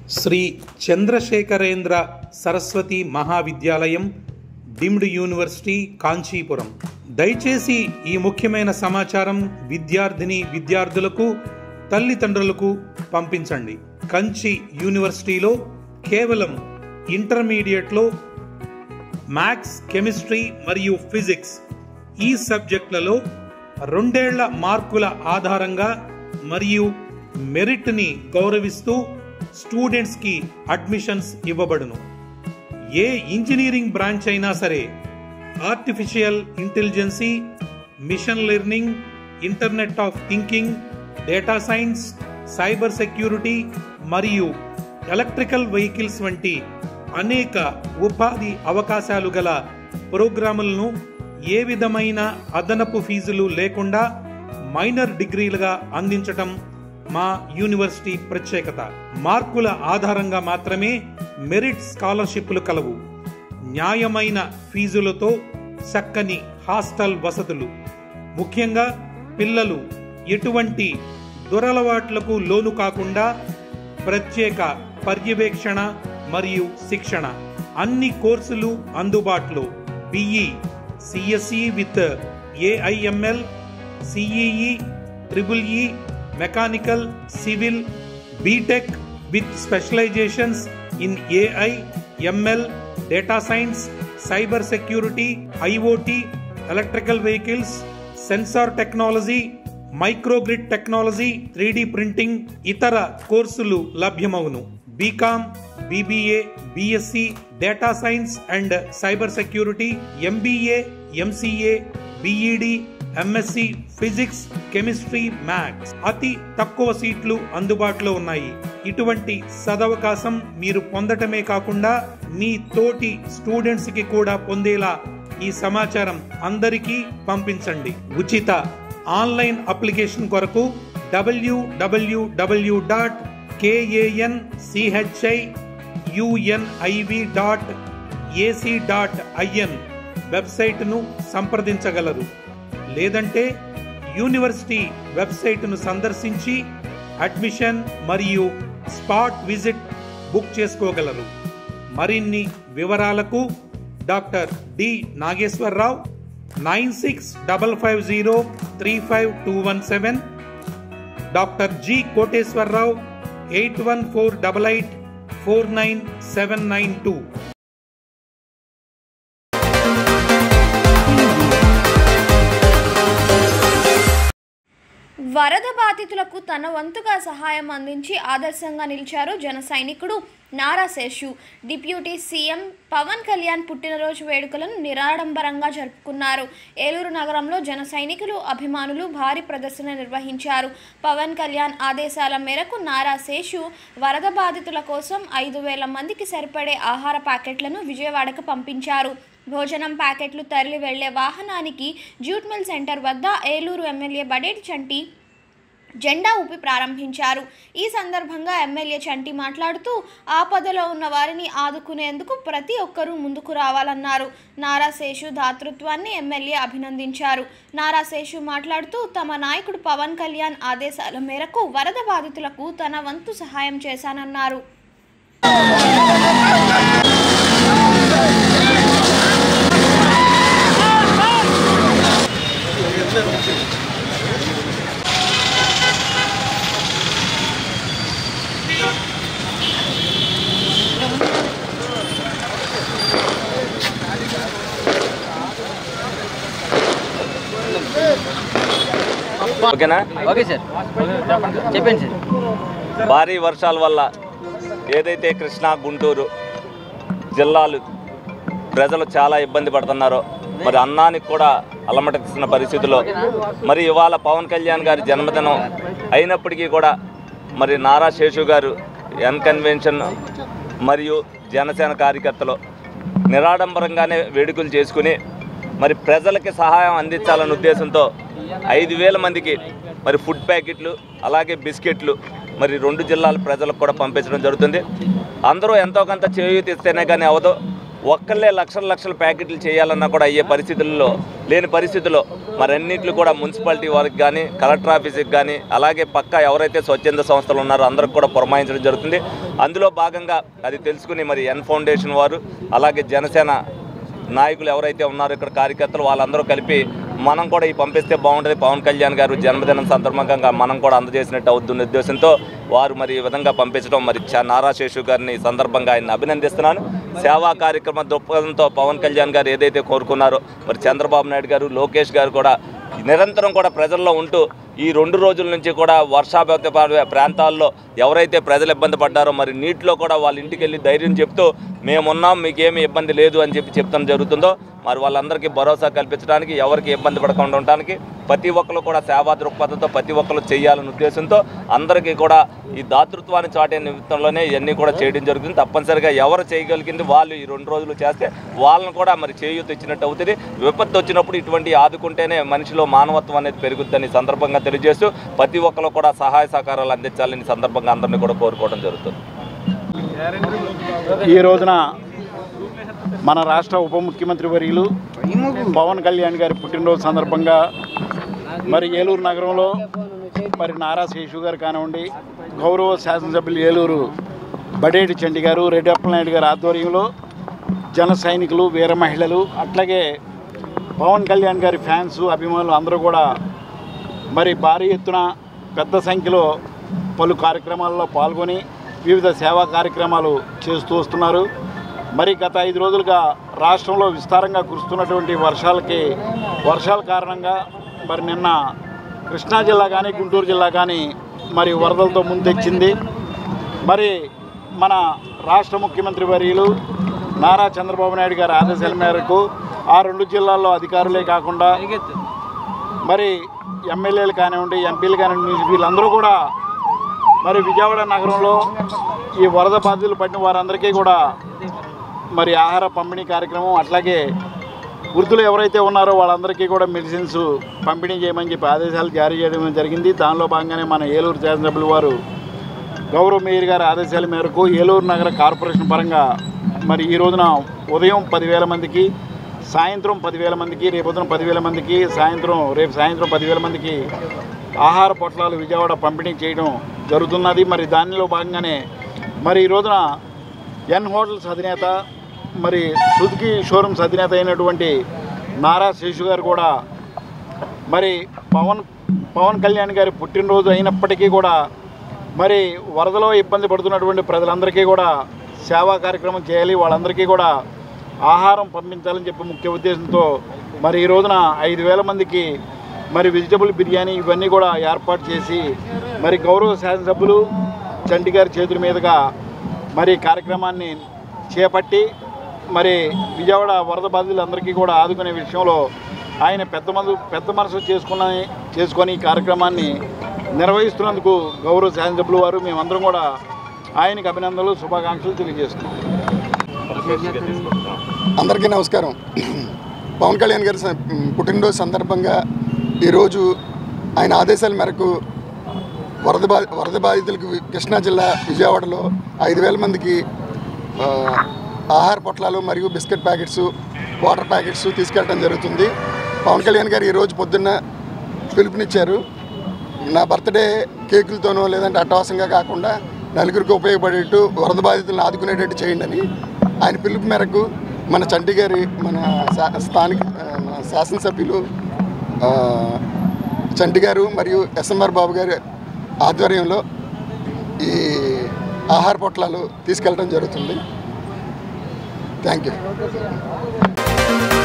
Shri Chandrasekharendra Saraswathi Mahavidyalaya deemed university Kanchipuram దయచేసి ఈ ముఖ్యమైన సమాచారం విద్యార్థిని విద్యార్థులకు తల్లిదండ్రులకు పంపించండి కంచి యూనివర్సిటీలో కేవలం ఇంటర్మీడియట్లో మ్యాథ్స్ కెమిస్ట్రీ మరియు ఫిజిక్స్ ఈ సబ్జెక్టులలో రెండేళ్ల మార్కుల ఆధారంగా మరియు మెరిట్ని గౌరవిస్తూ స్టూడెంట్స్కి అడ్మిషన్స్ ఇవ్వబడును ఏ ఇంజనీరింగ్ బ్రాంచ్ అయినా సరే artificial intelligence machine learning internet of thinking data science cyber security మరియు ఎలక్ట్రికల్ వెహికల్స్ వంటి అనేక ఉపాధి అవకాశాలు గల ప్రోగ్రాములను ఏ విధమైన అదనపు ఫీజులు లేకుండా మైనర్ డిగ్రీలుగా అందించటం మా యూనివర్సిటీ ప్రత్యేకత మార్కుల ఆధారంగా మాత్రమే మెరిట్ స్కాలర్షిప్లు కలవు న్యాయమైన ఫీజులతో చక్కని హాస్టల్ వసతులు ముఖ్యంగా పిల్లలు ఎటువంటి దురలవాట్లకు లోను కాకుండా ప్రత్యేక పర్యవేక్షణ మరియు శిక్షణ అన్ని కోర్సులు అందుబాటులో BE CSE with AIML CEE triple E mechanical civil BTech with specializations in AI ML data science cyber security IOT electrical vehicles sensor technology microgrid technology three printing ఇతర కోర్సులు లభ్యమవును BCom BBA BSc data science and cyber security MBA MCA BEd MSc physics chemistry maths అతి తక్కువ సీట్లు అందుబాటులో ఉన్నాయి ఇటువంటి సదవకాశం మీరు పొందటమే కాకుండా మీ తోటి స్టూడెంట్స్ కి కూడా పొందేలా ఈ సమాచారం అందరికీ పంపించండి ఉచిత ఆన్లైన్ అప్లికేషన్ కొరకు WWW dot KAN CHI UNIV dot AC dot IN వెబ్సైట్ను సంప్రదించగలరు లేదంటే యూనివర్సిటీ వెబ్సైట్ను సందర్శించి అడ్మిషన్ మరియు స్పాట్ విజిట్ బుక్ చేసుకోగలరు మరిన్ని వివరాలకు doctor D Nageswararao nine six double five zero three five two one seven doctor G Koteswararao eight one four double eight four nine seven nine two వరద బాధితులకు తన వంతుగా సహాయం అందించి ఆదర్శంగా నిలిచారు జన సైనికుడు నారా శేషు డిప్యూటీ సీఎం పవన్ కళ్యాణ్ పుట్టినరోజు వేడుకలను నిరాడంబరంగా జరుపుకున్నారు ఏలూరు నగరంలో జన సైనికులు అభిమానులు భారీ ప్రదర్శన నిర్వహించారు పవన్ కళ్యాణ్ ఆదేశాల మేరకు నారా శేషు వరద బాధితుల కోసం ఐదు వేల మందికి సరిపడే ఆహార ప్యాకెట్లను విజయవాడకు పంపించారు భోజనం ప్యాకెట్లు తరలి వెళ్లే వాహనానికి జ్యూట్ మిల్ సెంటర్ వద్ద ఏలూరు ఎమ్మెల్యే బడేటి చంటి జెండా ఊపి ప్రారంభించారు ఈ సందర్భంగా ఎమ్మెల్యే చంటి మాట్లాడుతూ ఆపదలో ఉన్న వారిని ఆదుకునేందుకు ప్రతి ఒక్కరూ ముందుకు రావాలన్నారు నారా శేషు దాతృత్వాన్ని ఎమ్మెల్యే అభినందించారు నారా శేషు మాట్లాడుతూ తమ నాయకుడు పవన్ కళ్యాణ్ ఆదేశాల మేరకు వరద బాధితులకు తన వంతు సహాయం చేశానన్నారు ఓకేనా ఓకే సార్ చెప్పండి సార్ భారీ వర్షాల వల్ల ఏదైతే కృష్ణా గుంటూరు జిల్లాలు ప్రజలు చాలా ఇబ్బంది పడుతున్నారో మరి అన్నానికి కూడా అలమటిస్తున్న పరిస్థితిలో మరి ఇవాళ పవన్ కళ్యాణ్ గారి జన్మదినం అయినప్పటికీ కూడా మరి నారా శేషు గారు ఎన్ కన్వెన్షన్ మరియు జనసేన కార్యకర్తలు నిరాడంబరంగానే వేడుకలు చేసుకుని మరి ప్రజలకి సహాయం అందించాలన్న ఉద్దేశంతో ఐదు వేల మందికి మరి ఫుడ్ ప్యాకెట్లు అలాగే బిస్కెట్లు మరి రెండు జిల్లాల ప్రజలకు కూడా పంపించడం జరుగుతుంది అందరూ ఎంతో కొంత చేయూత ఇస్తేనే కానీ అవదు ఒక్కళ్ళే లక్షల లక్షల ప్యాకెట్లు చేయాలన్నా కూడా అయ్యే పరిస్థితుల్లో లేని పరిస్థితుల్లో మరి అన్నింటిలో కూడా మున్సిపాలిటీ వారికి కానీ కలెక్టర్ ఆఫీస్కి కానీ అలాగే పక్క ఎవరైతే స్వచ్ఛంద సంస్థలు ఉన్నారో అందరికి కూడా పురమాయించడం జరుగుతుంది అందులో భాగంగా అది తెలుసుకుని మరి ఎన్ ఫౌండేషన్ వారు అలాగే జనసేన నాయకులు ఎవరైతే ఉన్నారో ఇక్కడ కార్యకర్తలు వాళ్ళందరూ కలిపి మనం కూడా ఈ పంపిస్తే బాగుంటుంది పవన్ కళ్యాణ్ గారు జన్మదినం సందర్భంగా మనం కూడా అందజేసినట్టు అవుతున్న ఉద్దేశంతో వారు మరి ఈ విధంగా పంపించడం మరి చ- నారా శేషు గారిని ఈ సందర్భంగా ఆయన అభినందిస్తున్నాను సేవా కార్యక్రమ దృక్పథంతో పవన్ కళ్యాణ్ గారు ఏదైతే కోరుకున్నారో మరి చంద్రబాబు నాయుడు గారు లోకేష్ గారు కూడా నిరంతరం కూడా ప్రజల్లో ఉంటూ ఈ రెండు రోజుల నుంచి కూడా వర్షాభావిత పా- ప్రాంతాల్లో ఎవరైతే ప్రజలు ఇబ్బంది పడ్డారో మరి నీటిలో కూడా వాళ్ళ ఇంటికి వెళ్ళి ధైర్యం చెప్తూ మేమున్నాం మీకేమీ ఇబ్బంది లేదు అని చెప్పి చెప్తాం జరుగుతుందో మరి వాళ్ళందరికీ భరోసా కల్పించడానికి ఎవరికి ఇబ్బంది పడకుండా ఉండడానికి ప్రతి ఒక్కరు కూడా సేవా దృక్పథంతో ప్రతి ఒక్కరు చేయాలనే ఉద్దేశంతో అందరికీ కూడా ఈ దాతృత్వాన్ని చాటే నిమిత్తంలోనే ఇవన్నీ కూడా చేయడం జరుగుతుంది తప్పనిసరిగా ఎవరు చేయగలిగింది వాళ్ళు ఈ రెండు రోజులు చేస్తే వాళ్ళని కూడా మరి చేయూత ఇచ్చినట్టు అవుతుంది విపత్తు వచ్చినప్పుడు ఇటువంటి ఆదుకుంటేనే మనిషిలో మానవత్వం అనేది పెరుగుతుందని ఈ సందర్భంగా తెలియజేస్తూ ప్రతి ఒక్కరు కూడా సహాయ సహకారాలు అందించాలని ఈ సందర్భంగా అందరినీ కూడా కోరుకోవడం జరుగుతుంది ఈ రోజున మన రాష్ట్ర ఉప ముఖ్యమంత్రి వర్యులు పవన్ కళ్యాణ్ గారి పుట్టినరోజు సందర్భంగా మరి ఏలూరు నగరంలో మరి నారా శేషు గారు కానివ్వండి గౌరవ శాసనసభ్యులు ఏలూరు బడేటి చండి గారు రెడ్డి అప్పలనాయుడు గారి ఆధ్వర్యంలో జన సైనికులు వీర మహిళలు అట్లాగే పవన్ కళ్యాణ్ గారి ఫ్యాన్స్ అభిమానులు అందరూ కూడా మరి భారీ ఎత్తున పెద్ద సంఖ్యలో పలు కార్యక్రమాల్లో పాల్గొని వివిధ సేవా కార్యక్రమాలు చేస్తూ వస్తున్నారు మరి గత ఐదు రోజులుగా రాష్ట్రంలో విస్తారంగా కురుస్తున్నటువంటి వర్షాలకి వర్షాల కారణంగా మరి నిన్న కృష్ణా జిల్లా కానీ గుంటూరు జిల్లా కానీ మరి వరదలతో ముందెచ్చింది మరి మన రాష్ట్ర ముఖ్యమంత్రి వర్యులు నారా చంద్రబాబు నాయుడు గారి ఆదేశాల మేరకు ఆ రెండు జిల్లాల్లో అధికారులే కాకుండా మరి ఎమ్మెల్యేలు కానివ్వండి ఎంపీలు కానివ్వండి వీళ్ళందరూ కూడా మరి విజయవాడ నగరంలో ఈ వరద బాధితులు పడిన వారందరికీ కూడా మరి ఆహార పంపిణీ కార్యక్రమం అట్లాగే వృద్ధులు ఎవరైతే ఉన్నారో వాళ్ళందరికీ కూడా మెడిసిన్స్ పంపిణీ చేయమని చెప్పి ఆదేశాలు జారీ చేయడం జరిగింది దానిలో భాగంగానే మన ఏలూరు శాసనసభ్యులు వారు గౌరవ మేయర్ గారి ఆదేశాల మేరకు ఏలూరు నగర కార్పొరేషన్ పరంగా మరి ఈ రోజున ఉదయం పదివేల మందికి సాయంత్రం పదివేల మందికి రేపు ఉదయం పదివేల మందికి సాయంత్రం రేపు సాయంత్రం పదివేల మందికి ఆహార పొట్లాలు విజయవాడ పంపిణీ చేయడం జరుగుతున్నది మరి దానిలో భాగంగానే మరి ఈ రోజున ఎన్ హోటల్స్ అధినేత మరి సుజుకి షోరూమ్స్ అధినేత అయినటువంటి నారా శేషు గారు కూడా మరి పవన్ పవన్ కళ్యాణ్ గారి పుట్టినరోజు అయినప్పటికీ కూడా మరి వరదలో ఇబ్బంది పడుతున్నటువంటి ప్రజలందరికీ కూడా సేవా కార్యక్రమం చేయాలి వాళ్ళందరికీ కూడా ఆహారం పంపించాలని చెప్పి ముఖ్య ఉద్దేశంతో మరి ఈ రోజున ఐదు వేల మందికి మరి వెజిటబుల్ బిర్యానీ ఇవన్నీ కూడా ఏర్పాటు చేసి మరి గౌరవ శాసనసభ్యులు చంటి గారి చేతుల మీదుగా మరి కార్యక్రమాన్ని చేపట్టి మరి విజయవాడ వరద బాధితులందరికీ కూడా ఆదుకునే విషయంలో ఆయన పెద్ద మనసు పెద్ద మనసు చేసుకున్న చేసుకొని ఈ కార్యక్రమాన్ని నిర్వహిస్తున్నందుకు గౌరవ శాసనసభ్యులు వారు మేమందరం కూడా ఆయనకు అభినందనలు శుభాకాంక్షలు తెలియజేస్తున్నాం అందరికీ నమస్కారం పవన్ కళ్యాణ్ గారి స- పుట్టినరోజు సందర్భంగా ఈరోజు ఆయన ఆదేశాల మేరకు వరద బా వరద బాధితులకు వి- కృష్ణా జిల్లా విజయవాడలో ఐదు వేల మందికి ఆ, ఆహార పొట్లాలు మరియు బిస్కెట్ ప్యాకెట్స్ వాటర్ ప్యాకెట్స్ తీసుకెళ్ళడం జరుగుతుంది పవన్ కళ్యాణ్ గారు ఈరోజు పొద్దున్న పిలుపునిచ్చారు నా బర్త్డే కేకులతోనో లేదంటే అట్టహాసంగా కాకుండా నలుగురికి ఉపయోగపడేట్టు వరద బాధితులను ఆదుకునేటట్టు చేయండి అని ఆయన పిలుపు మేరకు మన చంటి గారి మన శా- స్థానిక ఆ, మన శాసనసభ్యులు ఆ, చంటి గారు మరియు ఎస్ఎంఆర్ బాబు గారి ఆధ్వర్యంలో ఈ ఆహార పొట్లాలు తీసుకెళ్ళడం జరుగుతుంది థ్యాంక్ యూ